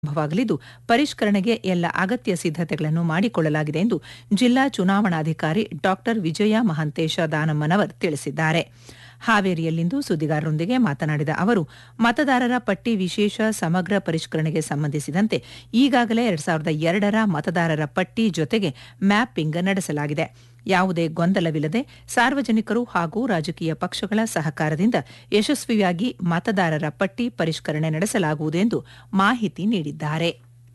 ಪ್ರಾರಂಭವಾಗಲಿದ್ದು ಪರಿಷ್ಕರಣೆಗೆ ಎಲ್ಲ ಅಗತ್ಯ ಸಿದ್ದತೆಗಳನ್ನು ಮಾಡಿಕೊಳ್ಳಲಾಗಿದೆ ಎಂದು ಜಿಲ್ಲಾ ಚುನಾವಣಾಧಿಕಾರಿ ಡಾ ವಿಜಯ ಮಹಾಂತೇಶ ದಾನಮ್ಮನವರ್ ತಿಳಿಸಿದ್ದಾರೆ ಹಾವೇರಿಯಲ್ಲಿಂದು ಸುದ್ದಿಗಾರರೊಂದಿಗೆ ಮಾತನಾಡಿದ ಅವರು ಮತದಾರರ ಪಟ್ಟಿ ವಿಶೇಷ ಸಮಗ್ರ ಪರಿಷ್ಕರಣೆಗೆ ಸಂಬಂಧಿಸಿದಂತೆ ಈಗಾಗಲೇ ಎರಡ್ ಸಾವಿರದ ಎರಡರ ಮತದಾರರ ಪಟ್ಟಿ ಜೊತೆಗೆ ಮ್ಯಾಪಿಂಗ್ ನಡೆಸಲಾಗಿದೆ ಯಾವುದೇ ಗೊಂದಲವಿಲ್ಲದೆ ಸಾರ್ವಜನಿಕರು ಹಾಗೂ ರಾಜಕೀಯ ಪಕ್ಷಗಳ ಸಹಕಾರದಿಂದ ಯಶಸ್ವಿಯಾಗಿ ಮತದಾರರ ಪಟ್ಟಿ ಪರಿಷ್ಕರಣೆ ನಡೆಸಲಾಗುವುದು ಎಂದು ಮಾಹಿತಿ ನೀಡಿದ್ದಾರೆ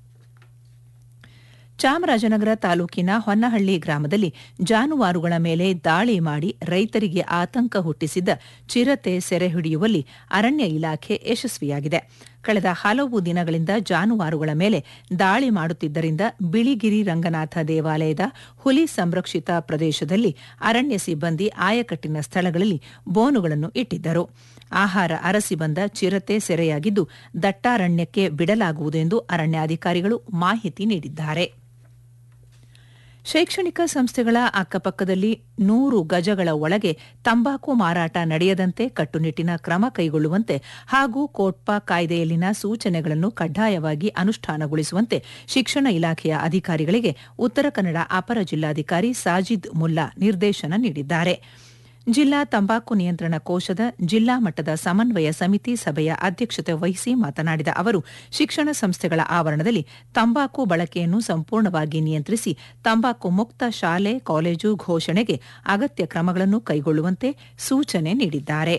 ಚಾಮರಾಜನಗರ ತಾಲೂಕಿನ ಹೊನ್ನಹಳ್ಳಿ ಗ್ರಾಮದಲ್ಲಿ ಜಾನುವಾರುಗಳ ಮೇಲೆ ದಾಳಿ ಮಾಡಿ ರೈತರಿಗೆ ಆತಂಕ ಹುಟ್ಟಿಸಿದ್ದ ಚಿರತೆ ಸೆರೆ ಹಿಡಿಯುವಲ್ಲಿ ಅರಣ್ಯ ಇಲಾಖೆ ಯಶಸ್ವಿಯಾಗಿದೆ ಕಳೆದ ಹಲವು ದಿನಗಳಿಂದ ಜಾನುವಾರುಗಳ ಮೇಲೆ ದಾಳಿ ಮಾಡುತ್ತಿದ್ದರಿಂದ ಬಿಳಿಗಿರಿ ರಂಗನಾಥ ದೇವಾಲಯದ ಹುಲಿ ಸಂರಕ್ಷಿತ ಪ್ರದೇಶದಲ್ಲಿ ಅರಣ್ಯ ಸಿಬ್ಬಂದಿ ಆಯಕಟ್ಟಿನ ಸ್ಥಳಗಳಲ್ಲಿ ಬೋನುಗಳನ್ನು ಇಟ್ಟಿದ್ದರು ಆಹಾರ ಅರಸಿ ಬಂದ ಚಿರತೆ ಸೆರೆಯಾಗಿದ್ದು ದಟ್ಟಾರಣ್ಯಕ್ಕೆ ಬಿಡಲಾಗುವುದು ಎಂದು ಅರಣ್ಯಾಧಿಕಾರಿಗಳು ಮಾಹಿತಿ ನೀಡಿದ್ದಾರೆ ಶೈಕ್ಷಣಿಕ ಸಂಸ್ಥೆಗಳ ಅಕ್ಕಪಕ್ಕದಲ್ಲಿ ನೂರು ಗಜಗಳ ಒಳಗೆ ತಂಬಾಕು ಮಾರಾಟ ನಡೆಯದಂತೆ ಕಟ್ಟುನಿಟ್ಟಿನ ಕ್ರಮ ಕೈಗೊಳ್ಳುವಂತೆ ಹಾಗೂ ಕೋಟ್ಪಾ ಕಾಯ್ದೆಯಲ್ಲಿನ ಸೂಚನೆಗಳನ್ನು ಕಡ್ಡಾಯವಾಗಿ ಅನುಷ್ಠಾನಗೊಳಿಸುವಂತೆ ಶಿಕ್ಷಣ ಇಲಾಖೆಯ ಅಧಿಕಾರಿಗಳಿಗೆ ಉತ್ತರ ಕನ್ನಡ ಅಪರ ಜಿಲ್ಲಾಧಿಕಾರಿ ಸಾಜಿದ್ ಮುಲ್ಲಾ ನಿರ್ದೇಶನ ನೀಡಿದ್ದಾರೆ ಜಿಲ್ಲಾ ತಂಬಾಕು ನಿಯಂತ್ರಣ ಕೋಶದ ಜಿಲ್ಲಾ ಮಟ್ಟದ ಸಮನ್ವಯ ಸಮಿತಿ ಸಭೆಯ ಅಧ್ಯಕ್ಷತೆ ವಹಿಸಿ ಮಾತನಾಡಿದ ಅವರು ಶಿಕ್ಷಣ ಸಂಸ್ಥೆಗಳ ಆವರಣದಲ್ಲಿ ತಂಬಾಕು ಬಳಕೆಯನ್ನು ಸಂಪೂರ್ಣವಾಗಿ ನಿಯಂತ್ರಿಸಿ ತಂಬಾಕು ಮುಕ್ತ ಶಾಲೆ ಕಾಲೇಜು ಘೋಷಣೆಗೆ ಅಗತ್ಯ ಕ್ರಮಗಳನ್ನು ಕೈಗೊಳ್ಳುವಂತೆ ಸೂಚನೆ ನೀಡಿದ್ದಾರೆ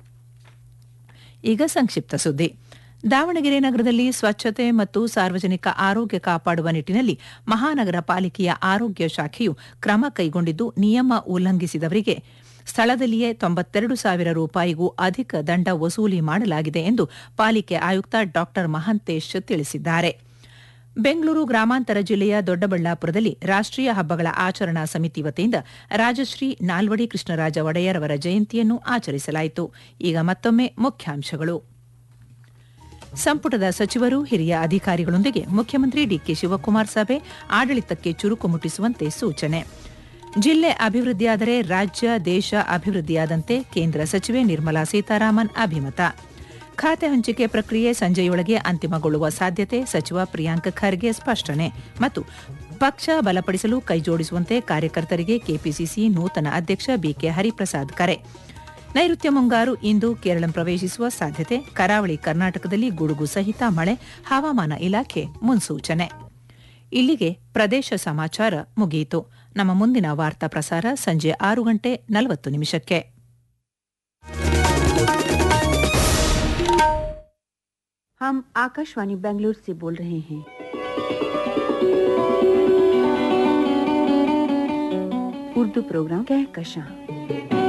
ಈಗ ಸಂಕ್ಷಿಪ್ತ ಸುದ್ದಿ ದಾವಣಗೆರೆ ನಗರದಲ್ಲಿ ಸ್ವಚ್ಛತೆ ಮತ್ತು ಸಾರ್ವಜನಿಕ ಆರೋಗ್ಯ ಕಾಪಾಡುವ ನಿಟ್ಟಿನಲ್ಲಿ ಮಹಾನಗರ ಪಾಲಿಕೆಯ ಆರೋಗ್ಯ ಶಾಖೆಯು ಕ್ರಮ ಕೈಗೊಂಡಿದ್ದು ನಿಯಮ ಉಲ್ಲಂಘಿಸಿದವರಿಗೆ ಸ್ಥಳದಲ್ಲಿಯೇ ತೊಂಬತ್ತೆರಡು ಸಾವಿರ ರೂಪಾಯಿಗೂ ಅಧಿಕ ದಂಡ ವಸೂಲಿ ಮಾಡಲಾಗಿದೆ ಎಂದು ಪಾಲಿಕೆ ಆಯುಕ್ತ ಡಾ ಮಹಾಂತೇಶ್ ತಿಳಿಸಿದ್ದಾರೆ ಬೆಂಗಳೂರು ಗ್ರಾಮಾಂತರ ಜಿಲ್ಲೆಯ ದೊಡ್ಡಬಳ್ಳಾಪುರದಲ್ಲಿ ರಾಷ್ಟೀಯ ಹಬ್ಬಗಳ ಆಚರಣಾ ಸಮಿತಿ ವತಿಯಿಂದ ರಾಜಶ್ರೀ ನಾಲ್ವಡಿ ಕೃಷ್ಣರಾಜ ಒಡೆಯರ್ ಅವರ ಜಯಂತಿಯನ್ನು ಆಚರಿಸಲಾಯಿತು ಈಗ ಮತ್ತೊಮ್ಮೆ ಮುಖ್ಯಾಂಶಗಳು ಸಂಪುಟದ ಸಚಿವರು ಹಿರಿಯ ಅಧಿಕಾರಿಗಳೊಂದಿಗೆ ಮುಖ್ಯಮಂತ್ರಿ ಡಿಕೆ ಶಿವಕುಮಾರ್ ಸಭೆ ಆಡಳಿತಕ್ಕೆ ಚುರುಕು ಮುಟ್ಟಿಸುವಂತೆ ಸೂಚನೆ ಜಿಲ್ಲೆ ಅಭಿವೃದ್ಧಿಯಾದರೆ ರಾಜ್ಯ ದೇಶ ಅಭಿವೃದ್ಧಿಯಾದಂತೆ ಕೇಂದ್ರ ಸಚಿವೆ ನಿರ್ಮಲಾ ಸೀತಾರಾಮನ್ ಅಭಿಮತ ಖಾತೆ ಹಂಚಿಕೆ ಪ್ರಕ್ರಿಯೆ ಸಂಜೆಯೊಳಗೆ ಅಂತಿಮಗೊಳ್ಳುವ ಸಾಧ್ಯತೆ ಸಚಿವ ಪ್ರಿಯಾಂಕ್ ಖರ್ಗೆ ಸ್ಪಷ್ಟನೆ ಮತ್ತು ಪಕ್ಷ ಬಲಪಡಿಸಲು ಕೈಜೋಡಿಸುವಂತೆ ಕಾರ್ಯಕರ್ತರಿಗೆ ಕೆಪಿಸಿಸಿ ನೂತನ ಅಧ್ಯಕ್ಷ ಬಿಕೆ ಹರಿಪ್ರಸಾದ್ ಕರೆ ನೈಋತ್ಯ ಮುಂಗಾರು ಇಂದು ಕೇರಳ ಪ್ರವೇಶಿಸುವ ಸಾಧ್ಯತೆ ಕರಾವಳಿ ಕರ್ನಾಟಕದಲ್ಲಿ ಗುಡುಗು ಸಹಿತ ಮಳೆ ಹವಾಮಾನ ಇಲಾಖೆ ಮುನ್ಸೂಚನೆ ಇಲ್ಲಿಗೆ ಪ್ರದೇಶ ಸಮಾಚಾರ ಮುಗಿಯಿತು ನಮ್ಮ ಮುಂದಿನ ವಾರ್ತಾ ಪ್ರಸಾರ ಸಂಜೆ ಆರು ಗಂಟೆ ನಲವತ್ತು ನಿಮಿಷಕ್ಕೆ हम आकाशवाणी बेंगलुरु से बोल रहे हैं उर्दू प्रोग्राम कहकशां